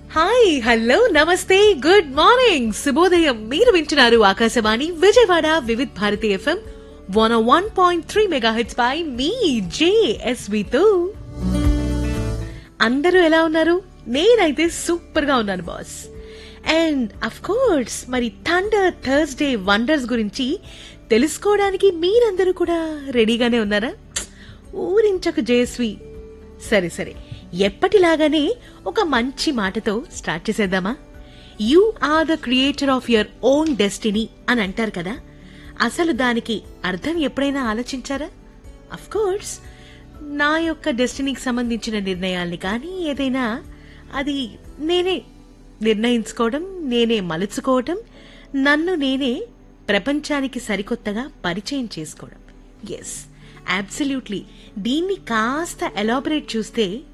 hi hello నమస్తే good morning శుభోదయం మీరు వింటున్నారు Akashvani Vijayawada Vividh Bharati FM one one point three mega H పై మీ జేఎస్వితో అందరూ ఎలా ఉన్నారు నేనైతే సూపర్ గా ఉన్నాను బాస్ అండ్ అఫ్ కోర్స్ మరి థండర్ థర్స్డే వండర్స్ గురించి తెలుసుకోవడానికి మీరందరూ కూడా రెడీగానే ఉన్నారా ఊరించకు జయస్వి సరే సరే ఎప్పటిలాగానే ఒక మంచి మాటతో స్టార్ట్ చేసేద్దామా you are the creator of your own destiny అని అంటారు కదా అసలు దానికి అర్థం ఎప్పుడైనా ఆలోచించారా అఫ్ కోర్స్ నా యొక్క డెస్టినీకి సంబంధించిన నిర్ణయాల్ని కానీ ఏదైనా అది నేనే నిర్ణయించుకోవడం నేనే మలుచుకోవడం నన్ను నేనే ప్రపంచానికి సరికొత్తగా పరిచయం చేసుకోవడం ఎస్ అబ్సల్యూట్లీ దీన్ని కాస్త ఎలాబరేట్ చూస్తే